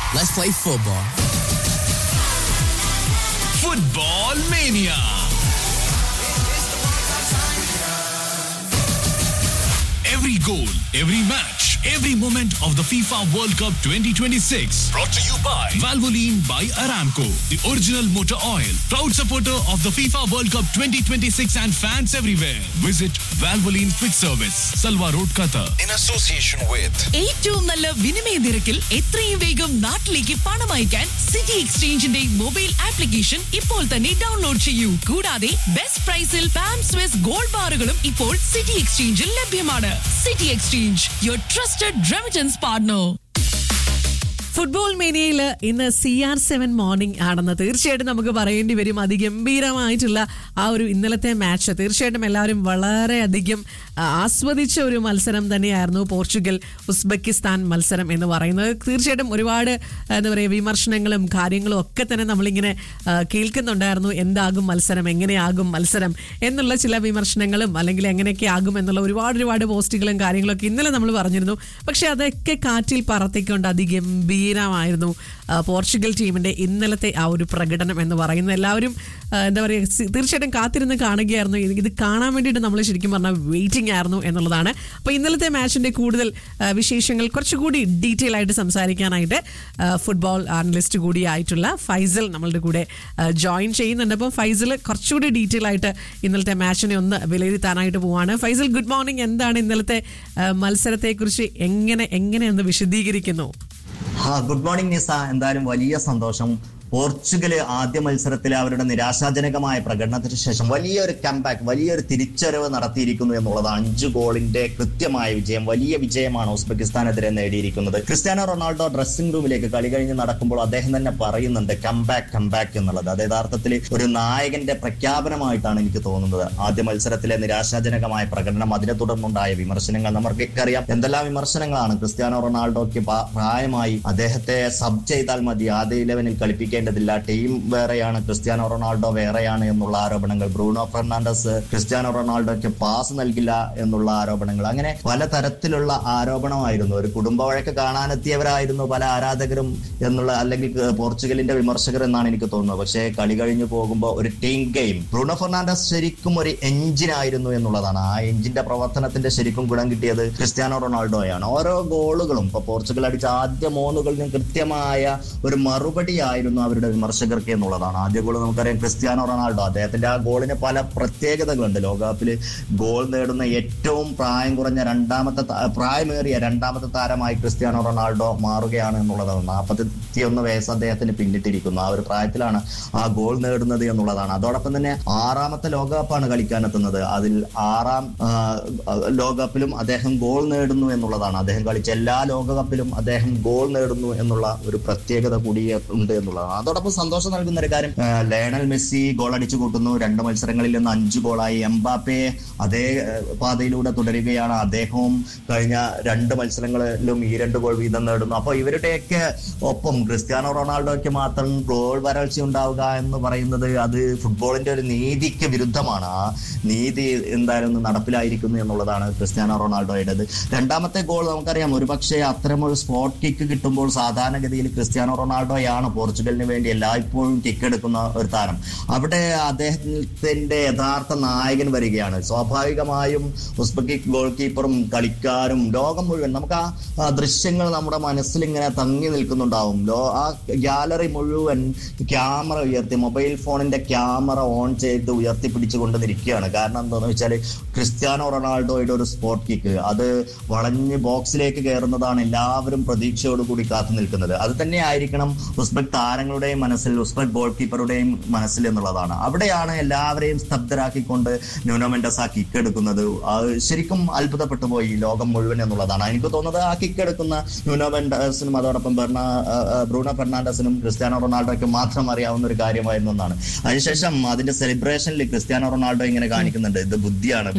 Let's play football. Football Mania. Every goal, every match, every moment of the FIFA World Cup 2026. Brought to you by Valvoline by Aramco, the original motor oil. Proud supporter of the FIFA World Cup 2026 and fans everywhere. Visit Valvoline Quick Service, Salwa Road, Qatar. in association with ഏറ്റവും നല്ല വിനിമയ നിരക്കിൽ എത്രയും വേഗം നാട്ടിലേക്ക് പണം അയക്കാൻ city എക്സ്ചേഞ്ചിന്റെ mobile application ഇപ്പോൾ തന്നെ ഡൗൺലോഡ് ചെയ്യൂ കൂടാതെ ബെസ്റ്റ് പ്രൈസിൽ പാം സ്വിസ് ഗോൾഡ് ബാറുകളും ഇപ്പോൾ സിറ്റി എക്സ്ചേഞ്ചിൽ ലഭ്യമാണ് city exchange your trusted remittance partner football മേനിയയിൽ ഇന്ന് സി ആർ സെവൻ മോർണിംഗ് ആണെന്ന് തീർച്ചയായിട്ടും നമുക്ക് പറയേണ്ടി വരും അതിഗംഭീരമായിട്ടുള്ള ആ ഒരു ഇന്നലത്തെ മാച്ച് തീർച്ചയായിട്ടും എല്ലാവരും വളരെയധികം ആ, ആസ്വദിച്ച ഒരു മത്സരം തന്നെയായിരുന്നു പോർച്ചുഗൽ ഉസ്ബെക്കിസ്ഥാൻ മത്സരം എന്ന് പറയുന്നത് തീർച്ചയായിട്ടും ഒരുപാട് എന്താ പറയുക വിമർശനങ്ങളും കാര്യങ്ങളും ഒക്കെ തന്നെ നമ്മളിങ്ങനെ ആ, കേൾക്കുന്നുണ്ടായിരുന്നു എന്താകും മത്സരം എങ്ങനെയാകും മത്സരം എന്നുള്ള ചില വിമർശനങ്ങളും അല്ലെങ്കിൽ എങ്ങനെയൊക്കെ ആകും എന്നുള്ള ഒരുപാട് ഒരുപാട് പോസ്റ്റുകളും കാര്യങ്ങളൊക്കെ ഇന്നലെ നമ്മൾ പറഞ്ഞിരുന്നു പക്ഷെ അതൊക്കെ കാറ്റിൽ പറത്തിക്കൊണ്ട് അതിഗംഭീരമായിരുന്നു ആ, പോർച്ചുഗൽ ടീമിന്റെ ഇന്നലത്തെ ആ ഒരു പ്രകടനം എന്ന് പറയുന്നത് എല്ലാവരും ആ, എന്താ പറയുക സി- തീർച്ചയായിട്ടും കാത്തിരുന്ന് കാണുകയായിരുന്നു ഇത് ഇത് കാണാൻ വേണ്ടിയിട്ട് നമ്മൾ ശരിക്കും പറഞ്ഞാൽ വെയിറ്റിംഗ് ആയിരുന്നു എന്നുള്ളതാണ് അപ്പോൾ ഇന്നലത്തെ മാച്ചിന്റെ കൂടുതൽ ആ, വിശേഷങ്ങൾ കുറച്ചുകൂടി ഡീറ്റെയിൽ ആയിട്ട് സംസാരിക്കാനായിട്ട് ആ, ഫുട്ബോൾ ആനലിസ്റ്റ് കൂടി ആയിട്ടുള്ള ഫൈസൽ നമ്മളുടെ കൂടെ ജോയിൻ ചെയ്യുന്നുണ്ട് അപ്പോൾ ഫൈസൽ കുറച്ചുകൂടി ഡീറ്റെയിൽ ആയിട്ട് ഇന്നലത്തെ മാച്ചിനെ ഒന്ന് വിലയിരുത്താനായിട്ട് പോവാണ് ഫൈസൽ ഗുഡ് മോർണിംഗ് എന്താണ് ഇന്നലത്തെ ആ, മത്സരത്തെക്കുറിച്ച് എങ്ങനെ എങ്ങനെയൊന്ന് വിശദീകരിക്കുന്നു ആ ഗുഡ് മോർണിംഗ് നിസ എന്തായാലും വലിയ സന്തോഷം പോർച്ചുഗല് ആദ്യ മത്സരത്തിൽ അവരുടെ നിരാശാജനകമായ പ്രകടനത്തിന് ശേഷം വലിയൊരു കംബാക്ക് വലിയൊരു തിരിച്ചറിവ് നടത്തിയിരിക്കുന്നു എന്നുള്ളത് അഞ്ച് ഗോളിന്റെ കൃത്യമായ വിജയം വലിയ വിജയമാണ് ഉസ്ബെക്കിസ്ഥാനെതിരെ നേടിയിരിക്കുന്നത് ക്രിസ്ത്യാനോ റൊണാൾഡോ ഡ്രസ്സിംഗ് റൂമിലേക്ക് കളി കഴിഞ്ഞ് നടക്കുമ്പോൾ അദ്ദേഹം തന്നെ പറയുന്നുണ്ട് കംബാക്ക് കംബാക്ക് എന്നുള്ളത് അത് യഥാർത്ഥത്തിൽ ഒരു നായകന്റെ പ്രഖ്യാപനമായിട്ടാണ് എനിക്ക് തോന്നുന്നത് ആദ്യ മത്സരത്തിലെ നിരാശാജനകമായ പ്രകടനം അതിനെ തുടർന്നുണ്ടായ വിമർശനങ്ങൾ നമുക്കൊക്കെ അറിയാം എന്തെല്ലാം വിമർശനങ്ങളാണ് ക്രിസ്ത്യാനോ റൊണാൾഡോയ്ക്ക് പ- പ്രായമായി അദ്ദേഹത്തെ സബ് ചെയ്താൽ മതി ആദ്യ ഇലവനിൽ കളിപ്പിക്കേണ്ടതില്ല ടീം വേറെയാണ് ക്രിസ്ത്യാനോ റൊണാൾഡോ വേറെയാണ് എന്നുള്ള ആരോപണങ്ങൾ ബ്രൂണോ ഫെർണാണ്ടസ് ക്രിസ്ത്യാനോ റൊണാൾഡോയ്ക്ക് പാസ് നൽകില്ല എന്നുള്ള ആരോപണങ്ങൾ അങ്ങനെ പലതരത്തിലുള്ള ആരോപണമായിരുന്നു ഒരു കുടുംബ വഴക്ക് കാണാനെത്തിയവരായിരുന്നു പല ആരാധകരും എന്നുള്ള അല്ലെങ്കിൽ ക- പോർച്ചുഗലിന്റെ വിമർശകർ എന്നാണ് എനിക്ക് തോന്നുന്നത് പക്ഷേ കളി കഴിഞ്ഞു പോകുമ്പോൾ ഒരു ടീം ഗെയിം ബ്രൂണോ ഫെർണാണ്ടസ് ശരിക്കും ഒരു എഞ്ചിൻ ആയിരുന്നു എന്നുള്ളതാണ് ആ എഞ്ചിന്റെ പ്രവർത്തനത്തിന്റെ ശരിക്കും ഗുണം കിട്ടിയത് ക്രിസ്ത്യാനോ റൊണാൾഡോയാണ് ഓരോ ഗോളുകളും ഇപ്പൊ പോർച്ചുഗൽ അടിച്ച ആദ്യ മൂന്ന് ഗോളിനും കൃത്യമായ ഒരു മറുപടി ആയിരുന്നു അവരുടെ വിമർശകർക്ക് എന്നുള്ളതാണ് ആദ്യ ഗോൾ നമുക്കറിയാം ക്രിസ്ത്യാനോ റൊണാൾഡോ അദ്ദേഹത്തിന്റെ ആ ഗോളിന് പല പ്രത്യേകതകളുണ്ട് ലോകകപ്പിൽ ഗോൾ നേടുന്ന ഏറ്റവും പ്രായം കുറഞ്ഞ രണ്ടാമത്തെ താ- പ്രായമേറിയ രണ്ടാമത്തെ താരമായി ക്രിസ്ത്യാനോ റൊണാൾഡോ മാറുകയാണ് എന്നുള്ളതാണ് നാൽപ്പത്തിയൊന്ന് വയസ്സ് അദ്ദേഹത്തിന് പിന്നിട്ടിരിക്കുന്നു ആ ഒരു പ്രായത്തിലാണ് ആ ഗോൾ നേടുന്നത് എന്നുള്ളതാണ് അതോടൊപ്പം തന്നെ ആറാമത്തെ ലോകകപ്പാണ് കളിക്കാനെത്തുന്നത് അതിൽ ആറാം ആ, ലോകകപ്പിലും അദ്ദേഹം ഗോൾ നേടുന്നു എന്നുള്ളതാണ് അദ്ദേഹം കളിച്ച എല്ലാ ലോകകപ്പിലും അദ്ദേഹം ഗോൾ നേടുന്നു എന്നുള്ള ഒരു പ്രത്യേകത കൂടി ഉണ്ട് എന്നുള്ളതാണ് അതോടൊപ്പം സന്തോഷം നൽകുന്ന ഒരു കാര്യം ആ, ലയണൽ മെസ്സി ഗോൾ അടിച്ചു കൂട്ടുന്നു രണ്ട് മത്സരങ്ങളിൽ നിന്ന് അഞ്ച് ഗോളായി എംബാപ്പെ അതേ ആ, പാതയിലൂടെ തുടരുകയാണ് അദ്ദേഹവും കഴിഞ്ഞ രണ്ട് മത്സരങ്ങളിലും ഈ രണ്ട് ഗോൾ വീതം നേടുന്നു അപ്പോൾ ഇവരുടെയൊക്കെ ഒപ്പം ക്രിസ്ത്യാനോ റൊണാൾഡോയ്ക്ക് മാത്രം ഗോൾ വരൾച്ച ഉണ്ടാവുക എന്ന് പറയുന്നത് അത് ഫുട്ബോളിന്റെ ഒരു നീതിക്ക് വിരുദ്ധമാണ് ആ നീതി എന്തായാലും ഒന്ന് നടപ്പിലായിരിക്കുന്നു എന്നുള്ളതാണ് ക്രിസ്ത്യാനോ റൊണാൾഡോയുടേത് രണ്ടാമത്തെ ഗോൾ നമുക്കറിയാം ഒരുപക്ഷെ അത്തരം ഒരു സ്പോട്ട് കിക്ക് കിട്ടുമ്പോൾ സാധാരണഗതിയിൽ ക്രിസ്ത്യാനോ റൊണാൾഡോയാണ് പോർച്ചുഗലിന് വേണ്ടി എല്ലായ്പ്പോഴും കിക്ക് എടുക്കുന്ന ഒരു താരം അവിടെ അദ്ദേഹത്തിന്റെ യഥാർത്ഥ നായകൻ വരികയാണ് സ്വാഭാവികമായും ഉസ്ബെക്കിക് ഗോൾ കീപ്പറും കളിക്കാരും ലോകം മുഴുവൻ നമുക്ക് ആ ആ ദൃശ്യങ്ങൾ നമ്മുടെ മനസ്സിൽ ഇങ്ങനെ തങ്ങി നിൽക്കുന്നുണ്ടാവും ലോ ആ ഗാലറി മുഴുവൻ ക്യാമറ ഉയർത്തി മൊബൈൽ ഫോണിന്റെ ക്യാമറ ഓൺ ചെയ്ത് ഉയർത്തി പിടിച്ചുകൊണ്ട് നിൽക്കുകയാണ് കാരണം എന്താണെന്ന് വെച്ചാൽ ക്രിസ്ത്യാനോ റൊണാൾഡോയുടെ ഒരു സ്പോട്ട് കിക്ക് അത് വളഞ്ഞ് ബോക്സിലേക്ക് കയറുന്നതാണ് എല്ലാവരും പ്രതീക്ഷയോടുകൂടി കാത്തു നിൽക്കുന്നത് അത് തന്നെ ആയിരിക്കണം ഉസ്ബെക് താരങ്ങളുടെയും മനസ്സിൽ ഉസ്ബെക് ഗോൾ കീപ്പറുടെയും മനസ്സിൽ എന്നുള്ളതാണ് അവിടെയാണ് എല്ലാവരെയും സ്തബ്ധരാക്കിക്കൊണ്ട് ന്യൂനോ മെൻഡസ് ആ കിക്ക് എടുക്കുന്നത് അത് ശരിക്കും അത്ഭുതപ്പെട്ടു പോയി ലോകം മുഴുവൻ എന്നുള്ളതാണ് എനിക്ക് തോന്നുന്നത് ആ കിക്ക് എടുക്കുന്ന ന്യൂനോ മെൻഡസിനും അതോടൊപ്പം ബെർണ ആ, ആ, ബ്രൂണോ ഫെർണാണ്ടസിനും ക്രിസ്ത്യാനോ റൊണാൾഡോയ്ക്കും മാത്രം അറിയാവുന്ന ഒരു കാര്യമായിരുന്നു എന്നാണ് അതിനുശേഷം അതിന്റെ സെലിബ്രേഷനിൽ ക്രിസ്ത്യാനോ റൊണാൾഡോ ഇങ്ങനെ കാണിക്കുന്നുണ്ട് ഇത് ബുദ്ധിയാണ്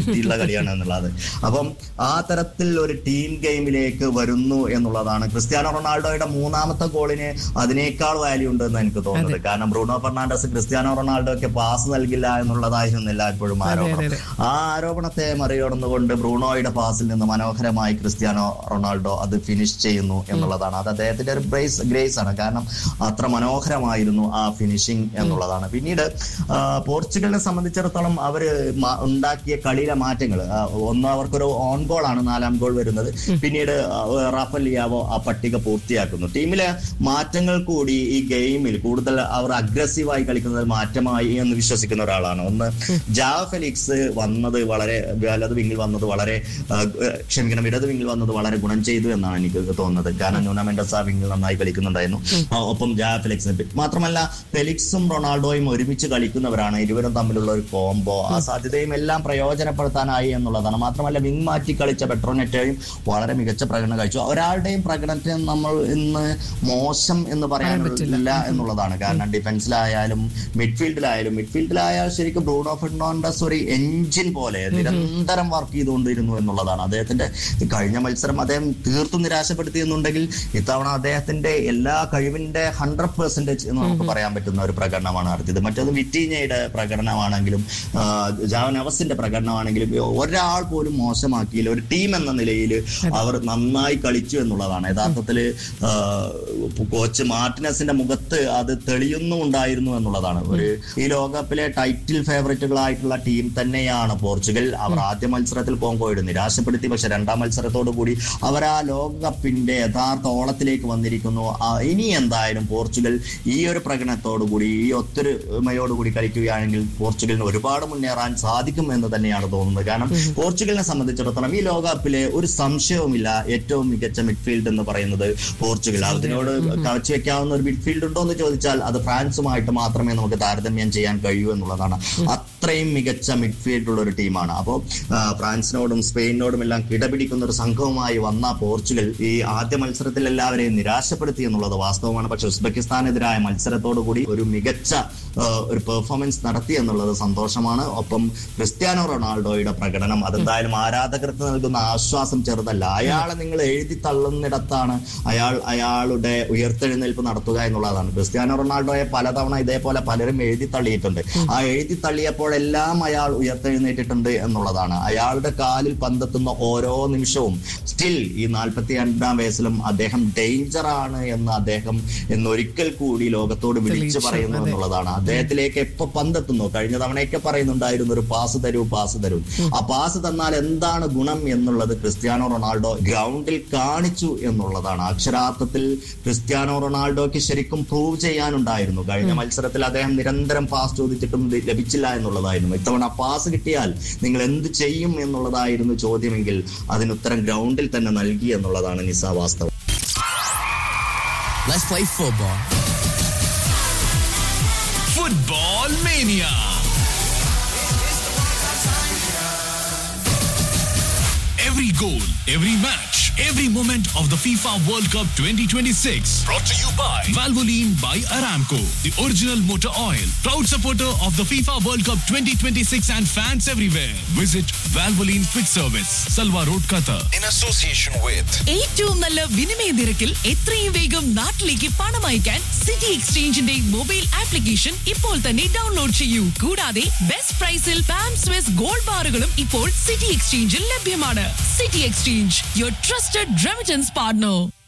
ഇന്റൻസിറ്റി ഉള്ള കളിയാണ് എന്നുള്ളത് അപ്പം ആ തരത്തിൽ ഒരു ടീം ഗെയിമിലേക്ക് വരുന്നു എന്നുള്ളതാണ് ക്രിസ്ത്യാനോ റൊണാൾഡോയുടെ മൂന്നാമത്തെ ഗോളിന് അതിനേക്കാൾ വാല്യൂ ഉണ്ടെന്ന് എനിക്ക് തോന്നുന്നത് കാരണം ബ്രൂണോ ഫെർണാണ്ടസ് ക്രിസ്ത്യാനോ റൊണാൾഡോയ്ക്ക് പാസ് നൽകില്ല എന്നുള്ളതായിരുന്നില്ല എപ്പോഴും ആരോപണം അതെ. ആ ആരോപണത്തെ മറികടന്നുകൊണ്ട് ബ്രൂണോയുടെ പാസിൽ നിന്ന് മനോഹരമായി ക്രിസ്ത്യാനോ റൊണാൾഡോ അത് ഫിനിഷ് ചെയ്യുന്നു എന്നുള്ളതാണ് അത് അദ്ദേഹത്തിന്റെ ഒരു ഗ്രേസ് ഗ്രേസ് ആണ് കാരണം അത്ര മനോഹരമായിരുന്നു ആ ഫിനിഷിംഗ് എന്നുള്ളതാണ് പിന്നീട് ആ, പോർച്ചുഗലിനെ സംബന്ധിച്ചിടത്തോളം അവര് മ- ഉണ്ടാക്കിയ കളിയിലെ മാറ്റങ്ങൾ ഒന്ന് അവർക്കൊരു ഓൺ ഗോൾ ആണ് നാലാം ഗോൾ വരുന്നത് പിന്നീട് ആ, റാഫേൽ ലിയാവോ ആ പട്ടിക പൂർത്തിയാക്കുന്നു ടീമിലെ മാറ്റങ്ങൾ കൂടി ഈ ഗെയിമിൽ കൂടുതൽ അവർ അഗ്രസീവായി കളിക്കുന്നത് മാറ്റമായി എന്ന് വിശ്വസിക്കുന്ന ഒരാളാണ് ഒന്ന് ജാ ഫെലിക്സ് വന്നത് വളരെ വലത് വിങ്ങിൽ വന്നത് വളരെ ആ, ക്ഷമിക്കണം ഇടത് വിങ്ങിൽ വന്നത് വളരെ ഗുണം ചെയ്തു എന്നാണ് എനിക്ക് തോന്നുന്നത് കാരണം ന്യൂന മെൻഡസ് ആ വിങ്ങിൽ നന്നായി കളിക്കുന്നുണ്ടായിരുന്നു ആ, ഒപ്പം ജാ ഫെലിക്സ് മാത്രമല്ല ഫെലിക്സും റൊണാൾഡോയും ഒരുമിച്ച് കളിക്കുന്നവരാണ് ഇരുവരും തമ്മിലുള്ള ഒരു കോംബോ ആ സാധ്യതയും എല്ലാം പ്രയോജനപ്പെടുത്താനായി എന്നുള്ളതാണ് മാത്രമല്ല വിങ് മാറ്റി കളിച്ച പെട്രോനെറ്റയും വളരെ മികച്ച പ്രകടനം കഴിച്ചു ഒരാളുടെയും പ്രകടനത്തെ നമ്മൾ ഇന്ന് മോശം എന്ന് പറയാനില്ല എന്നുള്ളതാണ് കാരണം ഡിഫൻസിലായാലും മിഡ്ഫീൽഡിലായാലും മിഡ്ഫീൽഡിലായാൽ ശരിക്കും ബ്രൂണോ ഫെർണാണ്ടസ് ഒരു എഞ്ചിൻ പോലെ നിരന്തരം വർക്ക് ചെയ്തുകൊണ്ടിരുന്നു എന്നുള്ളതാണ് അദ്ദേഹത്തിന്റെ കഴിഞ്ഞ മത്സരം അദ്ദേഹം തീർത്തും നിരാശപ്പെടുത്തിയെന്നുണ്ടെങ്കിൽ ഇത്തവണ അദ്ദേഹത്തിന്റെ എല്ലാ കഴിവിന്റെ ഹൺഡ്രഡ് പെർസെന്റേജ് എന്ന് നമുക്ക് പറയാൻ പറ്റുന്ന ഒരു പ്രകടനമാണ് നടത്തിയത് മറ്റേത് വിറ്റീഞ്ഞയുടെ പ്രകടനമാണെങ്കിലും ആ, ജാവൻ അവസിന്റെ പ്രകടനമാണെങ്കിലും ഒരാൾ പോലും മോശമാക്കിയില്ല ഒരു ടീം എന്ന നിലയിൽ അവർ നന്നായി കളിച്ചു എന്നുള്ളതാണ് യഥാർത്ഥത്തില് ആ, കോച്ച് മാർട്ടിനസിന്റെ മുഖത്ത് അത് തെളിയുന്നുണ്ടായിരുന്നു എന്നുള്ളതാണ് ഒരു ഈ ലോകകപ്പിലെ ടൈറ്റിൽ ഫേവറേറ്റുകളായിട്ടുള്ള ടീം തന്നെയാണ് പോർച്ചുഗൽ അവർ ആദ്യ മത്സരത്തിൽ കോങ്കോയുടെ നിരാശപ്പെടുത്തി പക്ഷെ രണ്ടാം മത്സരത്തോടു കൂടി അവർ ആ ലോകകപ്പിന്റെ യഥാർത്ഥ ഓളത്തിലേക്ക് വന്നിരിക്കുന്നു ആ, ഇനി എന്തായാലും പോർച്ചുഗൽ ഈ ഒരു പ്രകടനത്തോടു കൂടി ഈ ഒത്തൊരുമയോടുകൂടി കളിക്കുകയാണെങ്കിൽ പോർച്ചുഗലിന് ഒരുപാട് മുന്നേറാൻ സാധിക്കും എന്ന് തന്നെയാണ് തോന്നുന്നത് കാരണം പോർച്ചുഗലിനെ സംബന്ധിച്ചിടത്തോളം ഈ ലോകകപ്പിലെ ഒരു സംശയവുമില്ല ഏറ്റവും മികച്ച മിഡ്ഫീൽഡ് എന്ന് പറയുന്നത് പോർച്ചുഗൽ അതിനോട് കവച്ചു വെക്കാവുന്ന ഒരു മിഡ്ഫീൽഡ് ഉണ്ടോ എന്ന് ചോദിച്ചാൽ അത് ഫ്രാൻസുമായിട്ട് മാത്രമേ നമുക്ക് താരതമ്യം ചെയ്യാൻ കഴിയൂ എന്നുള്ളതാണ് അത്രയും മികച്ച മിഡ്ഫീൽഡ് ഉള്ള ഒരു ടീമാണ് അപ്പോൾ ഫ്രാൻസിനോടും സ്പെയിനിനോടും എല്ലാം കിടപിടിക്കുന്ന ഒരു സംഘവുമായി വന്ന പോർച്ചുഗൽ ഈ ആദ്യ മത്സരത്തിൽ എല്ലാവരെയും നിരാശപ്പെടുത്തി എന്നുള്ളത് വാസ്തവമാണ് പക്ഷെ ഉസ്ബെക്കിസ്ഥാനെതിരായ മത്സരത്തോടു കൂടി ഒരു മികച്ച ആ, ഒരു പെർഫോമൻസ് നടത്തി എന്നുള്ളത് സന്തോഷമാണ് ഒപ്പം ക്രിസ്ത്യാനോ റൊണാൾഡോയുടെ പ്രകടനം അതെന്തായാലും ആരാധകർക്ക് നൽകുന്ന ആശ്വാസം ചെറുതല്ല അയാളെ നിങ്ങൾ എഴുതി തള്ളുന്നിടത്താണ് അയാൾ അയാളുടെ ഉയർത്തെഴുന്നേൽപ്പ് നടത്തുക എന്നുള്ളതാണ് ക്രിസ്ത്യാനോ റൊണാൾഡോയെ പലതവണ ഇതേപോലെ പലരും എഴുതി തള്ളിയിട്ടുണ്ട് ആ എഴുതി തള്ളിയപ്പോഴെല്ലാം അയാൾ ഉയർത്തെഴുന്നേറ്റിട്ടുണ്ട് എന്നുള്ളതാണ് അയാളുടെ കാലിൽ പന്തെത്തുന്ന ഓരോ നിമിഷവും സ്റ്റിൽ ഈ നാൽപ്പത്തി രണ്ടാം വയസ്സിലും അദ്ദേഹം ഡേഞ്ചർ ആണ് എന്ന് അദ്ദേഹം എന്നൊരിക്കൽ കൂടി ലോകത്തോട് വിളിച്ചു തെളിയിച്ചു, പറയുന്നു അതെ. എന്നുള്ളതാണ് അദ്ദേഹത്തിലേക്ക് എപ്പോ പന്തെത്തുന്നു കഴിഞ്ഞ തവണയൊക്കെ പറയുന്നുണ്ടായിരുന്നു ഒരു പാസ് തരൂ പാസ് തരൂ ആ പാസ് തന്നാൽ എന്താണ് ഗുണം എന്നുള്ളത് ക്രിസ്ത്യാനോ റൊണാൾഡോ ഗ്രൗണ്ടിൽ കാണിച്ചു എന്നുള്ളതാണ് അക്ഷരാർത്ഥത്തിൽ ക്രിസ്ത്യാനോ റൊണാൾഡോയ്ക്ക് ശരിക്കും പ്രൂവ് ചെയ്യാനുണ്ടായിരുന്നു കഴിഞ്ഞ മത്സരത്തിൽ അദ്ദേഹം നിരന്തരം പാസ് ചോദിച്ചിട്ടും ഇത് ലഭിച്ചില്ല എന്നുള്ളതായിരുന്നു ഇത്തവണ പാസ് കിട്ടിയാൽ നിങ്ങൾ എന്ത് ചെയ്യും എന്നുള്ളതായിരുന്നു ചോദ്യമെങ്കിൽ അതിനുത്തരം ഗ്രൗണ്ടിൽ തന്നെ നൽകി എന്നുള്ളതാണ് നിസ വാസ്തവം Let's play football. Football Mania. Every goal, every match, every moment of the FIFA World Cup 2026. Brought to you by Valvoline by Aramco, the original motor oil. Proud supporter of the FIFA World Cup 2026 and fans everywhere. Visit Valvoline Quick Service, Salwa Road, Qatar. in association with ഏറ്റവും നല്ല വിനിമയ നിരക്കിൽ എത്രയും വേഗം നാട്ടിലേക്ക് പണം അയക്കാൻ city എക്സ്ചേഞ്ചിന്റെ mobile application ഇപ്പോൾ തന്നെ ഡൗൺലോഡ് ചെയ്യൂ കൂടാതെ ബെസ്റ്റ് പ്രൈസിൽ പാം സ്വിസ് ഗോൾഡ് ബാറുകളും ഇപ്പോൾ സിറ്റി എക്സ്ചേഞ്ചിൽ ലഭ്യമാണ് city exchange your trusted remittance partner